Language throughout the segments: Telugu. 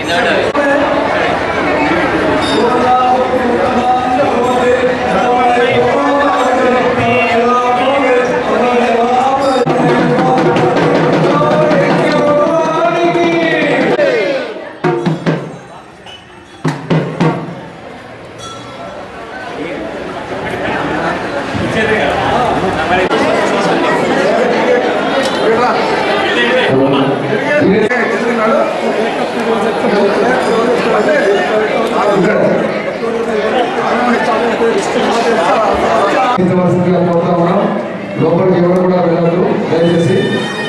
తీసుకోవాల్సిందిగా కోరుతా ఉన్నాం లోపలికి ఎవరు కూడా వెళ్ళదు దయచేసి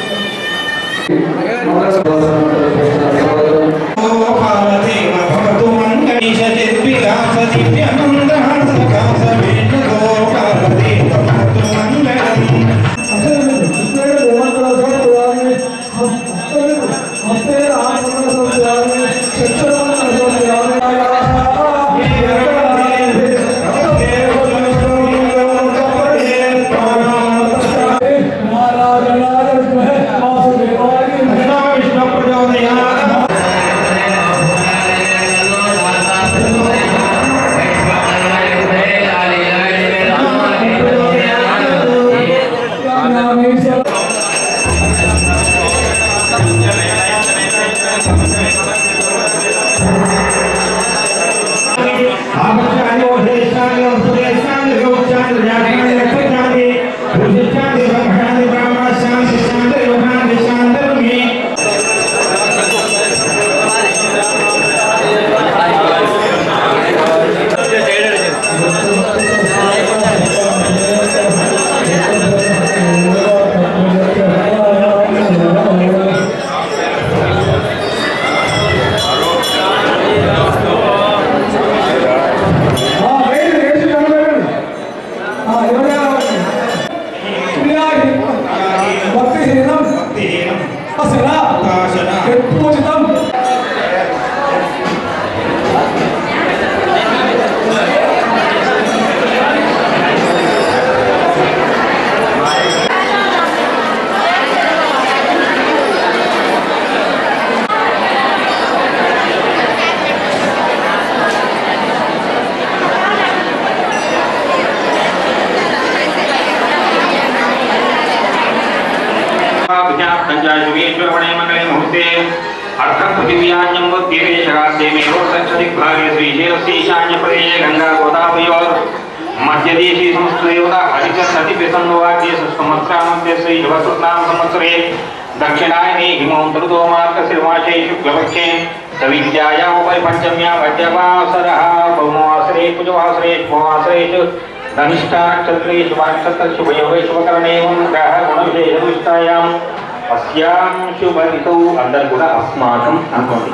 पंचाशुवीश्वरमणे मंगले मुहूर्ते अर्थं पृथिव्यान्यं बुद्धिरेशरास्ये मे रोषदिग्भागे श्रीशैलस्य ईशान्यप्रदेशे गङ्गा गोदावयोर् मध्यदेशे संस्कृतदेवता हरिचन्दति प्रसन्नवाक्ये संवत्सरामध्ये श्रीशुभसुनाम संवत्सरे दक्षिणायने हिमोन्तरुतो मार्गशिर्माशे शुक्लपक्षे सविद्याया उपरि पञ्चम्या मध्यवासरः पौर्णवासरे कुजवासरे शुभवासरे च धनिष्ठा नक्षत्रे शुभानक्षत्र शुभयोगे शुभकरणे ग्रह गुणविशेषदृष्टायाम् अस्यां शुभऋतौ అందరు కూడా అస్మాకం అనుకోండి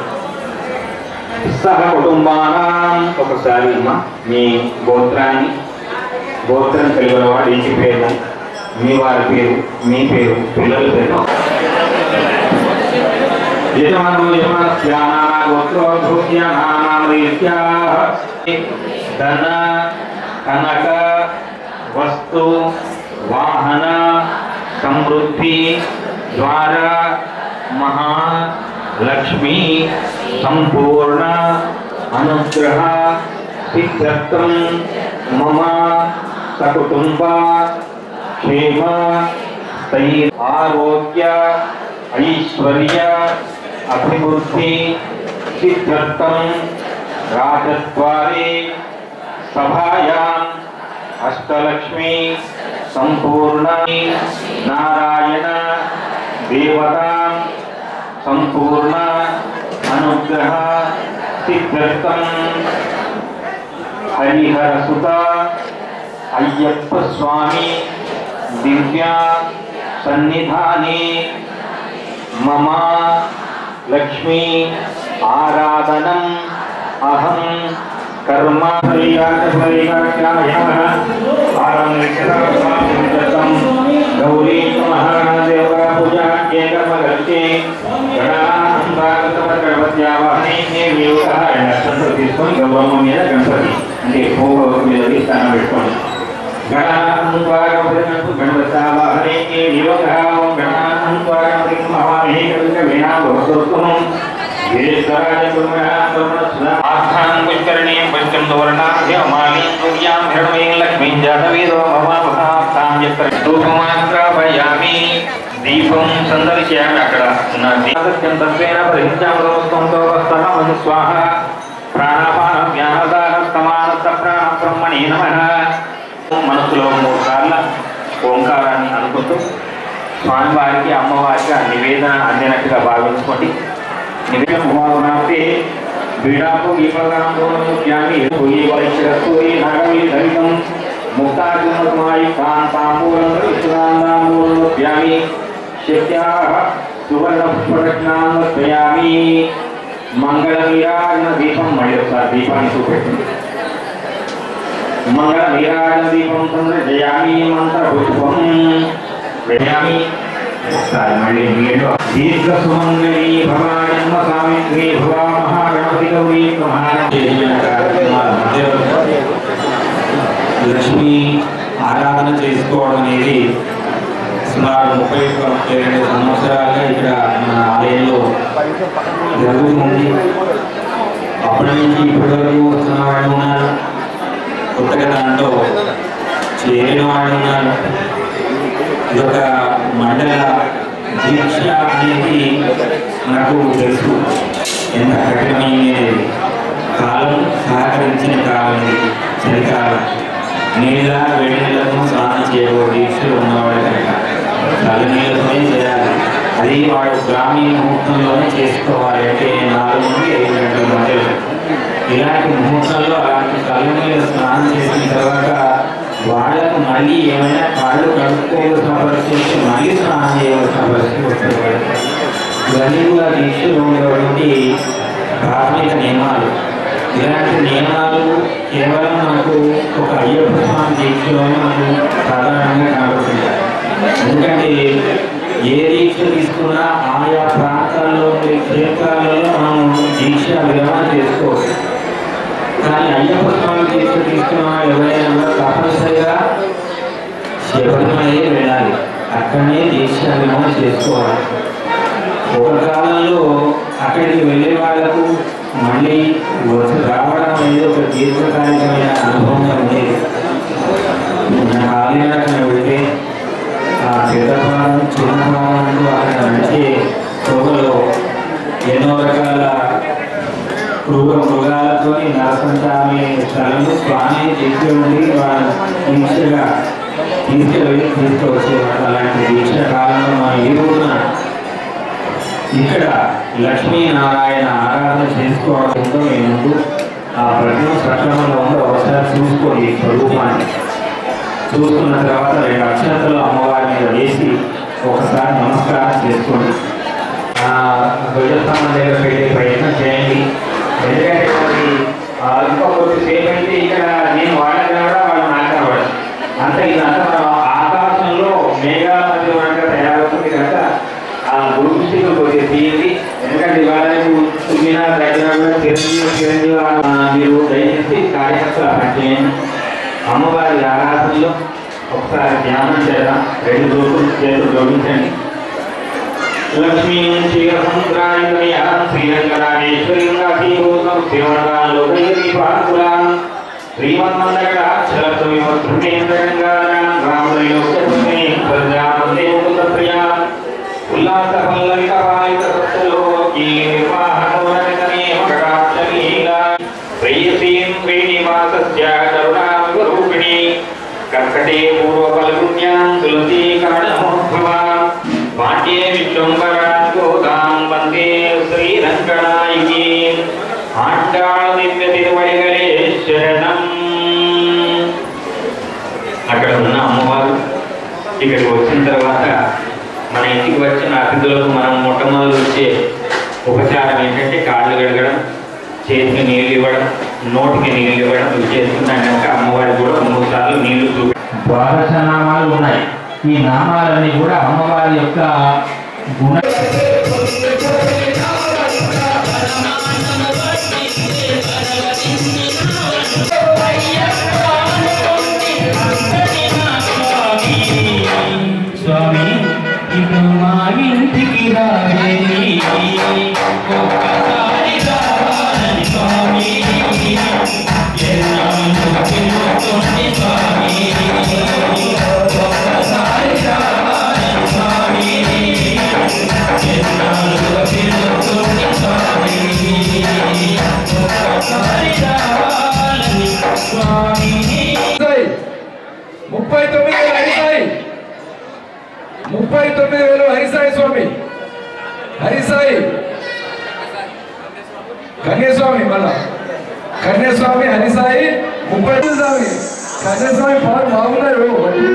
సహ కుటుంబానాం ఒకసారి అమ్మ మీ గోత్రాన్ని గోత్రం కలిగిన వాడు ఇంటి పేరు మీ వారి పేరు మీ పేరు పిల్లల పేరు యజమాను యజమానస్యానా గోత్రోద్భూత్యానాం రీత్యా ధన కనక వస్తు వాహన సమృద్ధి ద్వారా మహాలక్ష్మి సంపూర్ణ అనుగ్రహ సిద్ధ్యర్థం మమ సకుటుంబ క్షేమ స్థై ఆరోగ్య ఐశ్వర్య అభివృద్ధి సిద్ధ్యర్థం రాజద్వారే సభాయాం అష్టలక్ష్మి సంపూర్ణ నారాయణ దేవతా సంపూర్ణ అనుగ్రహ సిద్ధ్యర్థం హరిహర సుత అయ్యప్ప స్వామి దివ్య సన్నిధానే మమ లక్ష్మీ ఆరాధనం అహం కర్మ గౌరీ మహాదేవ పూజా కర్మగత్తే గణపతి తీసుకొని గౌరవం మీద గణపతి అంటే భూగౌరవ మీద స్థానం పెట్టుకోండి గణపతి నియోగ గణపతి మహామహే కవిక వీణా భవసోత్తమం దీపం సందర్శయామి అక్కడ ఉన్న దీపం తత్వేన ప్రతిష్టామృతంతో స్వాహ ప్రాణాపాన జ్ఞానదాన సమానత ప్రాణ బ్రహ్మణి నమ మనసులో మూడు సార్లు ఓంకారాన్ని అనుకుంటూ స్వామివారికి అమ్మవారికి ఆ నివేదన అందినట్టుగా భావించుకోండి నివేదన భావనాస్తే బీడాపు దీపగణంలోని పోయి పరీక్షరస్తోయి నాగమి దళితం ముక్తాగ్నమాయి కాంతాంబూలం విశ్రాంతాంబూలోప్యామి శక్త్యా సువర్ణ పుష్పరత్నాన్వయామి మంగళ నీరాజన దీపం మళ్ళీ ఒకసారి దీపాన్ని చూపెట్టింది మంగళ నీరాజన దీపం సందర్శయామి మంత్ర పుష్పం వేయామి ఒకసారి మళ్ళీ నీళ్ళు దీర్ఘ సుమంగళి భవాజన్మ సావిత్రి భవా మహాగణపతి గౌరీ లక్ష్మి ఆరాధన చేసుకోవడం అనేది సుమారు ముప్పై ఒక్క ముప్పై రెండు సంవత్సరాలుగా ఇక్కడ మన ఆలయంలో జరుగుతుంది అప్పటి నుంచి ఇప్పటి వరకు వస్తున్న వాళ్ళు ఉన్నారు కొత్తగా దాంట్లో చేరిన వాళ్ళు ఉన్నారు ఇదొక మండల దీక్ష అనేది మనకు తెలుసు ఎంత కఠినమైనది కాలం సహకరించిన కాలం ఇది చలికాలం నీళ్ళ వేడి నీళ్ళతో స్నానం చేయకూడదు దీక్షలు ఉన్నవాడు కనుక చలి నీళ్ళతోనే చేయాలి అది వాడు గ్రామీణ ముహూర్తంలోనే చేసుకోవాలి అంటే నాలుగు నుండి ఐదు గంటల మధ్యలో ఇలాంటి ముహూర్తంలో అలాంటి కళ్ళు నీళ్ళు స్నానం చేసిన తర్వాత వాళ్ళకు మళ్ళీ ఏమైనా కాళ్ళు కడుక్కోవాల్సిన పరిస్థితి మళ్ళీ స్నానం చేయవలసిన పరిస్థితి వస్తుంది వాళ్ళకి. ఇవన్నీ కూడా దీక్షలో ఉండేటువంటి ప్రాథమిక నియమాలు ఇలాంటి నియమాలు కేవలం మనకు ఒక అయ్యప్ప స్వామి దీక్షలోనే మనకు సాధారణంగా కనబడుతుంటాయి ఎందుకంటే ఏ దీక్ష తీసుకున్నా ఆయా ప్రాంతాల్లో ఉండే క్షేత్రాలలో మనం దీక్ష విరమణ చేసుకోవచ్చు కానీ అయ్యప్ప స్వామి దీక్ష తీసుకున్న వాళ్ళు ఎవరైనా కూడా తప్పనిసరిగా శబరిమలే వెళ్ళాలి అక్కడనే దీక్ష విరమణ చేసుకోవాలి ఒక కాలంలో అక్కడికి వెళ్ళే వాళ్ళకు మళ్ళీ వచ్చి రావడం అనేది ఒక దీర్ఘకాలికమైన అనుభవంగా ఉండేది మన కాలినడకన వెళ్తే ఆ పెద్దపాలెం చిన్నపాలెంలో అక్కడ నడిచే తోగలో ఎన్నో రకాల క్రూర మృగాలతో నరసంచాలనే స్థలంలో స్వామి చెప్పి ఉండి వాళ్ళ దీక్షగా తీసుకెళ్ళి తీసుకువచ్చేవాడు అలాంటి దీక్ష కాలంలో మనం ఈ రోజున ఇక్కడ లక్ష్మీనారాయణ ఆరాధన చేసుకోవడంతో మేము ముందు ఆ ప్రతిమ సక్రమంలో ఉందో ఒకసారి చూసుకోండి ఈ స్వరూపాన్ని చూసుకున్న తర్వాత రెండు అక్షంతలు అమ్మవారి మీద వేసి ఒకసారి నమస్కారం చేసుకోండి ఆ ధ్వజస్తంభం దగ్గర పెట్టే ప్రయత్నం చేయండి ఎందుకంటే మరి ఆ ఇంకా కొద్దిసేపు అయితే ఇక్కడ నేను వాళ్ళకి కూడా వాళ్ళు నాకు కనబడదు అంతే ఇదంతా మనం ఆకాశంలో మేఘాల మధ్య మనగా తయారవుతుంది కనుక ఆ గురుపుస్తకం కొద్దిగా తీయండి ఎందుకంటే ఇవాళ రేపు తుమ్మిన దగ్గర కూడా చిరంజీవి చిరంజీవి ఆ, మీరు దయచేసి కార్యకర్తలు అక్కడ చేయండి అమ్మవారి ఆరాధనలో ఒకసారి ధ్యానం చేద్దాం రెండు రోజులు చేతులు జోడించండి లక్ష్మీం క్షీరసముద్రాయుధమయాం శ్రీరంగరాజేశ్వరీం కాశీభూతం శివనగాలోకయీ పాకులాం శ్రీమన్మందకటాక్షరత్వమిమధృమేంద్రంగానాం రామదయోక్యమే ప్రజానందే ముకుందప్రియాం ఉల్లాసపల్లవితపాలితసత్యలోకీ నిర్వాహణోరనితనే మకటాక్షరీలా ప్రేయసీం శ్రీనివాసస్య కరుణాంగరూపిణి కర్కటే పూర్వఫల్గుణ్యాం తులసీ కమలమోద్భవాం పాఠ్యే విశ్వంబరాం గోదాం వందే శ్రీరంగనాయికి ఆండాళ దివ్య తిరువడిగలే శరణం అక్కడ ఉన్న అమ్మవారు ఇక్కడికి వచ్చిన తర్వాత మన ఇంటికి వచ్చిన అతిథులకు మనం మొట్టమొదటి వచ్చే ఉపచారం ఏంటంటే కాళ్ళు కడగడం చేతికి నీళ్ళు ఇవ్వడం నోటికి నీళ్ళు ఇవ్వడం ఇవి చేసుకుంటాం కనుక అమ్మవారికి కూడా మూడు సార్లు నీళ్లు చూపి ద్వాదశ నామాలు ఉన్నాయి ఈ నామాలన్నీ కూడా అమ్మవారి యొక్క గుణ స్వామి ఇప్పుడు మా ఇంటికి రావేలి ఒక్కసారి కన్యాస్వామి మళ్ళా కన్యాస్వామి హరిసాయి ముప్పై ఐదు స్వామి కన్యాస్వామి పాలు బాగున్నారు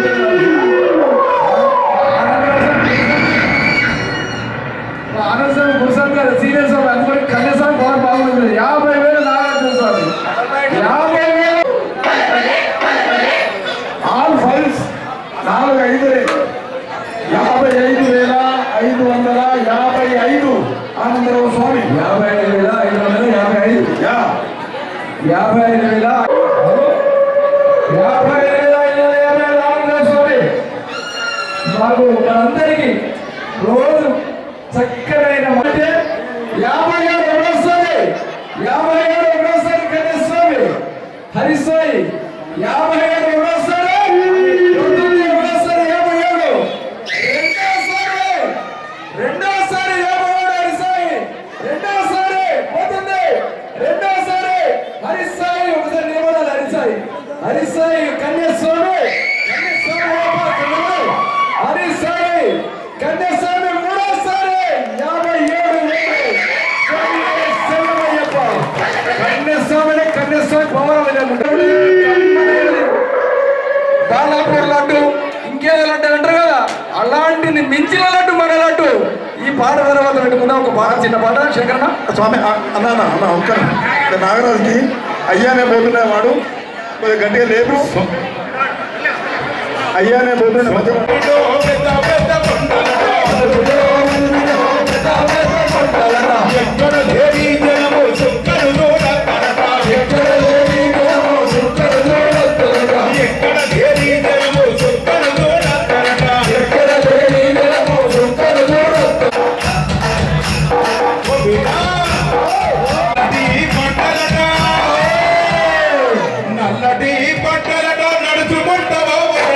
ఆనందస్వామి గురుస్వామి గారు సీనియర్ స్వామి అందుకని కన్యాస్వామి పవర్ బాగుంటుంది యాభై వేలు నాగార్జున స్వామి యాభై వేలు ఆల్ ఫైల్స్ నాలుగు ఐదు యాభై ఐదు వేల ఐదు వందల యాభై ఐదు ఆనందరావు స్వామి యాభై ఐదు వేల ఐదు వందల యాభై ఐదు యాభై ఐదు వేల యాభై ఐదు వేల ఐదు వందల యాభై ఐదు ఆనందరావు స్వామి మాకు మనందరికీ రోజు చక్కనైన అంటే యాభై ఏడు ఒకటోసారి యాభై ఏడు ఒకటోసారి కన్యాస్వామి హరిస్వామి యాభై ఏడు ఒకటోసారి పంతొమ్మిది ఒకటోసారి యాభై ఏడు రెండోసారి రెండోసారి యాభై ఏడు హరిస్వామి రెండోసారి పోతుంది రెండోసారి హరిస్వామి ఒకసారి నిలబడాలి హరిసాయి హరిసాయి కన్యాస్వామి కన్యాస్వామి హరిసాయి కన్యాస్వామి మూడోసారి యాభై ఏడు వేలు శరణమయ్యప్ప కన్యాస్వామిని కన్యాస్వామి పవన్ దాలాపూర్ లడ్డు ఇంకేదో లడ్డు అంటారు కదా అలాంటిని మించిన లడ్డు మన లడ్డు ఈ పాట తర్వాత పెట్టుకుందాం ఒక పాట చిన్న పాట శంకరన్న స్వామి ఆ- అన్నా అన్నా, అన్నా ఒక్క నాగరాజుకి అయ్యానే పోతున్నా వాడు కొద్దిగా గట్టిగా లేపు అయ్యానే పోతున్నా మధ్య నల్లటి బట్టలతో నడుచుకుంటావో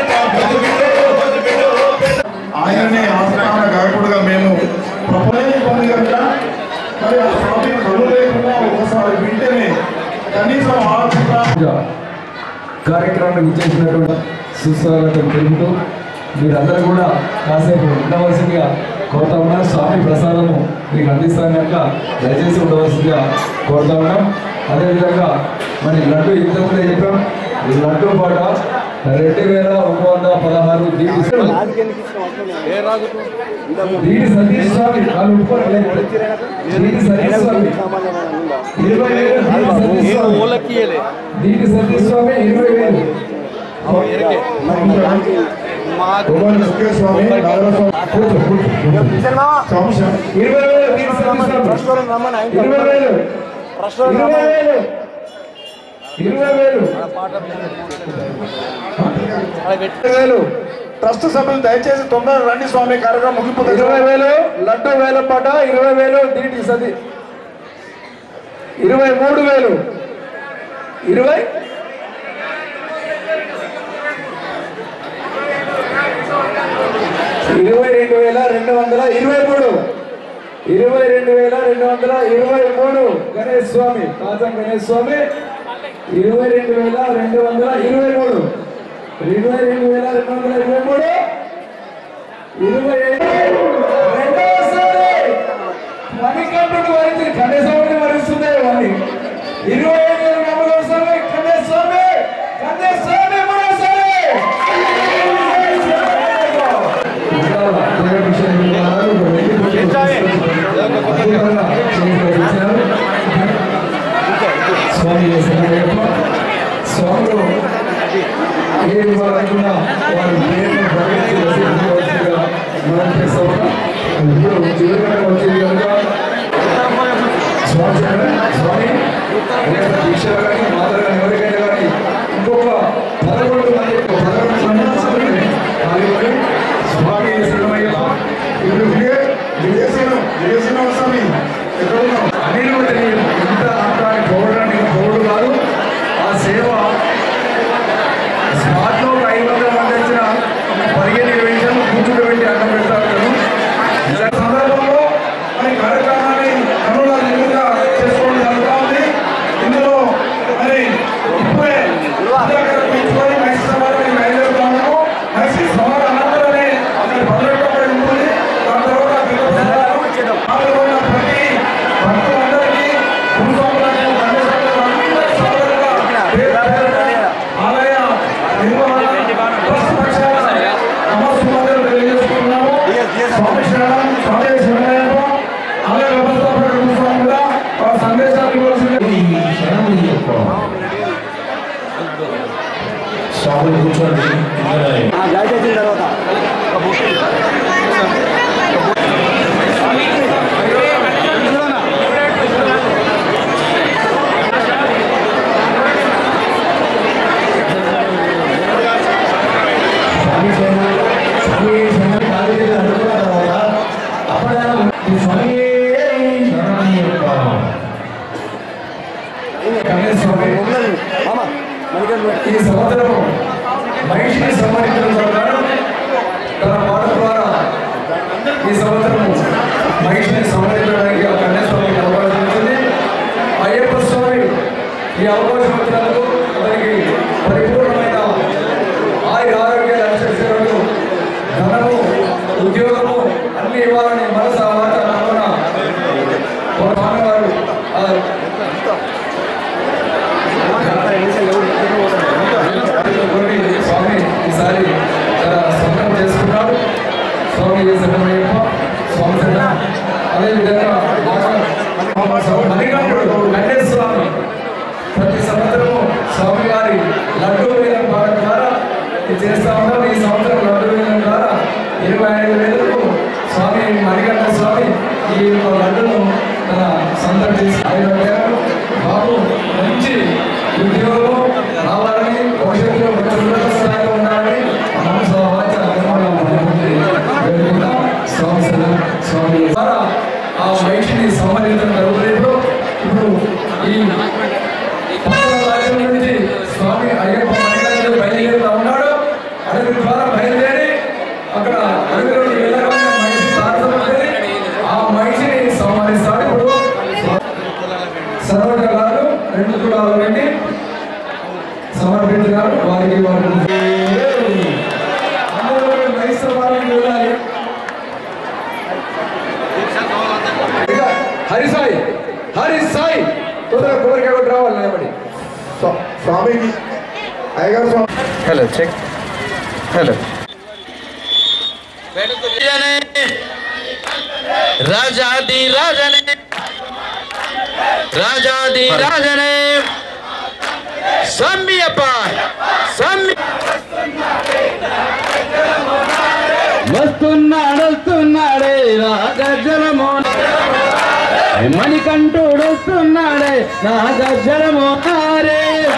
ఆయననే ఆస్థాన గాయకుడుగా మేము ప్రపంచం పొంది కనుక మరి ఆ స్వామి కళ్ళు లేకుండా ఒకసారి వింటేనే కనీసం ఆర్థిక కార్యక్రమాన్ని విచ్చేసినటువంటి సుస్వాగతం తెలుపుతూ మీరందరూ కూడా కాసేపు ఉండవలసిందిగా కోరుతా ఉన్నాం స్వామి ప్రసాదము మీకు అందిస్తాను కనుక దయచేసి ఉండవలసిందిగా కోరుతా ఉన్నాం అదేవిధంగా మరి లడ్డు ఇంతకుముందే చెప్పాం ఈ లడ్డు పాట రెండు వేల ఒక వంద పదహారు దీటి దీటి సతీష్ స్వామి వాళ్ళు ఒప్పుకోరు. దీటి సతీష్ స్వామి ఇరవై వేలు దీటి సతీష్ స్వామి దీని సతీష్ స్వామి ఇరవై వేలు భగవాన్ ముఖేష్ స్వామి నాగరాజు స్వామి స్వామి ఇరవై వేలు దీని సతీష్ స్వామి ఇరవై వేలు ఇరవై వేలు ఇరవై వేలు ఇరవై వేలు ట్రస్ట్ సభ్యులు దయచేసి తొందరగా రండి స్వామి కార్యక్రమం ముగిపోతుంది ఇరవై వేలు లడ్డు వేల పాట ఇరవై వేలు దీటి సతి ఇరవై మూడు వేలు ఇరవై ఇరవై రెండు వేల రెండు వందల ఇరవై మూడు ఇరవై రెండు వేల రెండు వందల ఇరవై మూడు గణేష్ స్వామి కాజం గణేష్ స్వామి ఇరవై రెండు వేల రెండు వందల ఇరవై మూడు ఇరవై రెండు వేల రెండు వందల ఇరవై మూడు ఇరవై ఐదు రెండోసారి మణికంఠుడు వరించి కన్యాస్వామిని వరిస్తుంది వాణి ఇరవై ఐదు నమ్మకోసారి కన్యాస్వామి కన్యాస్వామి మరోసారి స్వామి స్వాములు ఏ ఇవ్వాలనుకున్నా వారి పేరును ప్రకటించి రసీదుకోవాల్సిందిగా మనం చేస్తాం ఇప్పుడు చివరిగా వచ్చేది కనుక స్వామి చెప్పండి. స్వామి ఏదైనా దీక్షలు కానీ మాతలు కానీ ఎవరికైనా కానీ ఇంకొక పదకొండు మంది పదకొండు మంది సభ్యులు పాల్గొని స్వామి శరణమయ్యప్ప ఇప్పుడు విజయ విజయసేనం విజయసేనం స్వామి ఎక్కడ ఉన్నాం అనిల్ కూడా తెలియదు ఇంత అంటానికి పోవడానికి పోవడు కాదు ఆ సేవ స్మార్ట్లో ఒక ఐదు వందల మంది వచ్చిన పదిహేను ఇరవై నిమిషాలు కూర్చోబెట్టి అన్నం పెడతా ఉంటాను ఈ సందర్భంలో మరి కార్యక్రమాన్ని కనుగొన చేసుకోవడం జరుగుతూ ఉంది ఇందులో మరి సందేశాలు ఇవ్వాల్సింది స్వామి కూర్చోండి స్వామి సేన స్వామి సేన కాలేజీలో అనుకున్న తర్వాత అప్పుడు ఈ స్వామి శరణయ్యప్ప కన్నే స్వామి ఈ సంవత్సరం మహిషిని సంహరించడం ద్వారా తన పాట ద్వారా ఈ సంవత్సరం మహిషిని సంహరించడానికి ఆ కన్యాస్వామికి అవకాశం ఇచ్చింది అయ్యప్ప స్వామి ఈ అవకాశం ఇచ్చినందుకు అతనికి పరిపూర్ణమైన ఆయుర ఆరోగ్య లక్ష్యాలు ధనము ఉద్యోగము అన్ని ఇవ్వాలని మనసు మాట నమ్మన స్వామివారు ఆ కొన్ని స్వామి ఈసారి చాలా సంబరం చేసుకున్నాడు స్వామి శరణమయ్యప్ప స్వామి శరణ అదేవిధంగా మణికంఠుడు గణేష్ స్వామి ప్రతి సంవత్సరము స్వామి గారి లడ్డూ వేలం పాడడం ద్వారా ఇది చేస్తా ఉంటాం ఈ సంవత్సరం లడ్డూ వేలం ద్వారా ఇరవై ఐదు వేలకు స్వామి మణికంఠ స్వామి ఈ యొక్క లడ్డును తన సొంతం చేసి ఐదు వేలకు బాబు మంచి ఉద్యోగం రావాలని భవిష్యత్తులో మంచి ఉన్నత స్థాయిలో ఉండాలని మనసు వాచ కర్మగా వేడుకుందాం. స్వామి శరణం, స్వామి ద్వారా ఆ మహిళని సంహరించడం జరుగుతుంది ఇప్పుడు ఇప్పుడు ఈ పక్కన రాజ్యం నుంచి స్వామి అయ్యప్ప మణికంఠుడు బయలుదేరుతా ఉన్నాడు అడవి ద్వారా బయలుదేరి అక్కడ అడవిలోకి వెళ్ళగానే మనిషి తారసపడి ఆ మనిషిని సంహరిస్తాడు ఇప్పుడు సర్వజ గారు రెండు కులాలు వెళ్ళి సమర్పించినారు వారికి వారు అందరూ క్రైస్తవ వారికి వెళ్ళాలి ఇక హరి సాయి హరి సాయి తొందరగా కోరిక ఒకటి రావాలి నిలబడి స్వా- స్వామికి అయ్యగారు స్వామి హలో చెక్ హలో రాజాది రాజనే రాజాది రాజనే సమ్మియప్ప సమ్మి వస్తున్నాడు వస్తున్నాడే రాగజలమో మణికంఠుడు వస్తున్నాడే నాగజలమో రే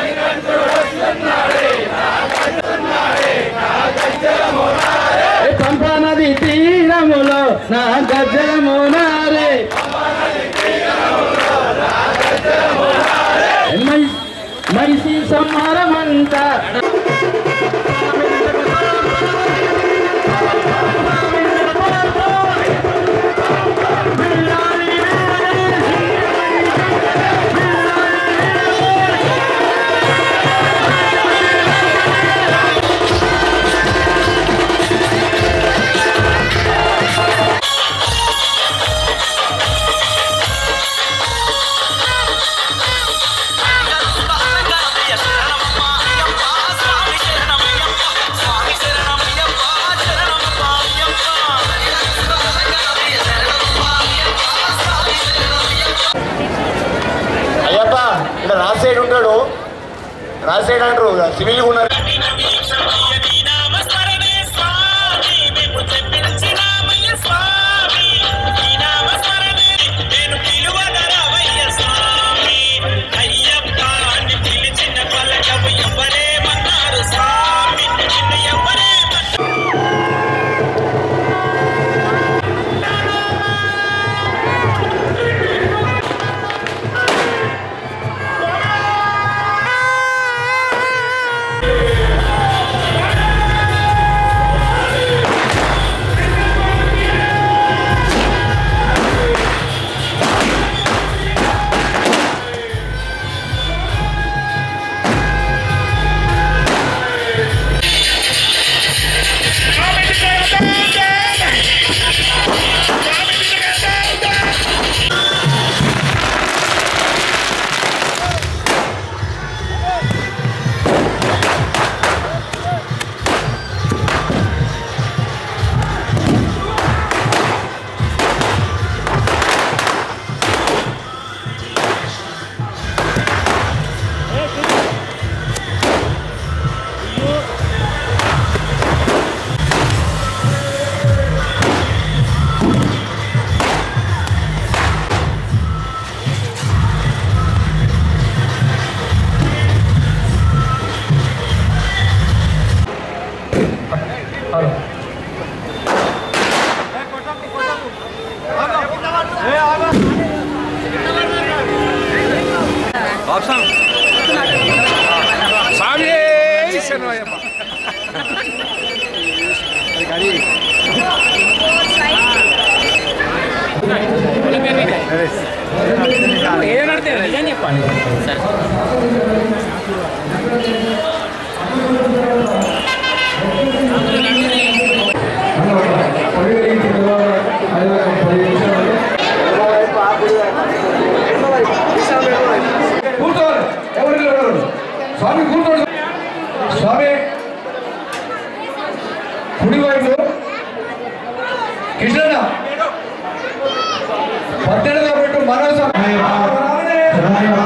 పంపా నది తీరములో నా గజలము నారే మై- మనిషి సంహారమంతా అయ్యప్ప ఇక్కడ రాజ్ సైడ్ ఉంటాడు రాజ్ సైడ్ అంటారు సివిల్ ఉన్నారు ఆ స్వామి శరణయ్యప్ప కూర్చోవాలి ఎవరు నిలబడరు స్వామి కూర్చోండి స్వామి కుడివైపు కృష్ణ పద్దెనిమిది పెట్టు మనోజ్